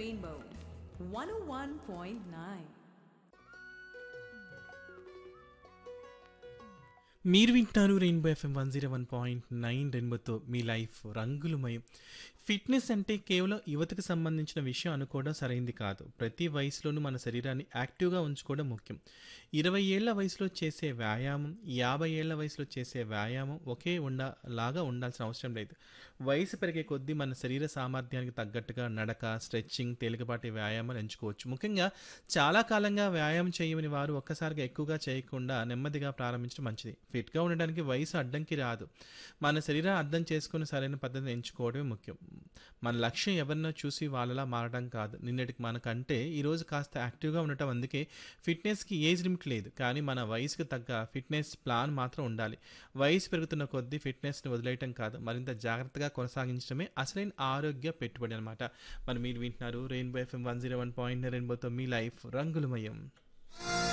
Rainbow 101.9. మీరు వింటున్నారు rainbow FM one zero one point nine రెయిన్బోతో మీ లైఫ్ రంగులమయం ఫిట్నెస్ అంటే కేవలం యువతకు సంబంధించిన విషయం అనుకోవడం సరైంది కాదు ప్రతి వయసులోనూ మన శరీరాన్ని యాక్టివ్గా ఉంచుకోవడం ముఖ్యం ఇరవై ఏళ్ల వయసులో చేసే వ్యాయామం యాభై ఏళ్ల వయసులో చేసే వ్యాయామం ఒకే ఉండ లాగా ఉండాల్సిన అవసరం లేదు వయసు పెరిగే కొద్దీ మన శరీర సామర్థ్యానికి తగ్గట్టుగా నడక స్ట్రెచ్చింగ్ తేలికపాటి వ్యాయామాలు ఎంచుకోవచ్చు ముఖ్యంగా చాలా కాలంగా వ్యాయామం చేయమని వారు ఒక్కసారిగా ఎక్కువగా చేయకుండా నెమ్మదిగా ప్రారంభించడం మంచిది ఫిట్గా ఉండడానికి వయసు అడ్డంకి రాదు మన శరీరాన్ని అర్థం చేసుకుని సరైన పద్ధతిని ఎంచుకోవడమే ముఖ్యం మన లక్ష్యం ఎవరినో చూసి వాళ్ళలా మారడం కాదు నిన్నటికి మనకంటే ఈరోజు కాస్త యాక్టివ్గా ఉండటం అందుకే ఫిట్నెస్కి ఏజ్ లిమిట్ లేదు కానీ మన వయసుకు తగ్గ ఫిట్నెస్ ప్లాన్ మాత్రం ఉండాలి వయసు పెరుగుతున్న కొద్దీ ఫిట్నెస్ని వదిలేయటం కాదు మరింత జాగ్రత్తగా కొనసాగించడమే అసలైన ఆరోగ్య పెట్టుబడి అనమాట మరి మీరు వింటున్నారు rainbow FM one zero one point రెయిన్బోతో మీ లైఫ్ రంగులమయం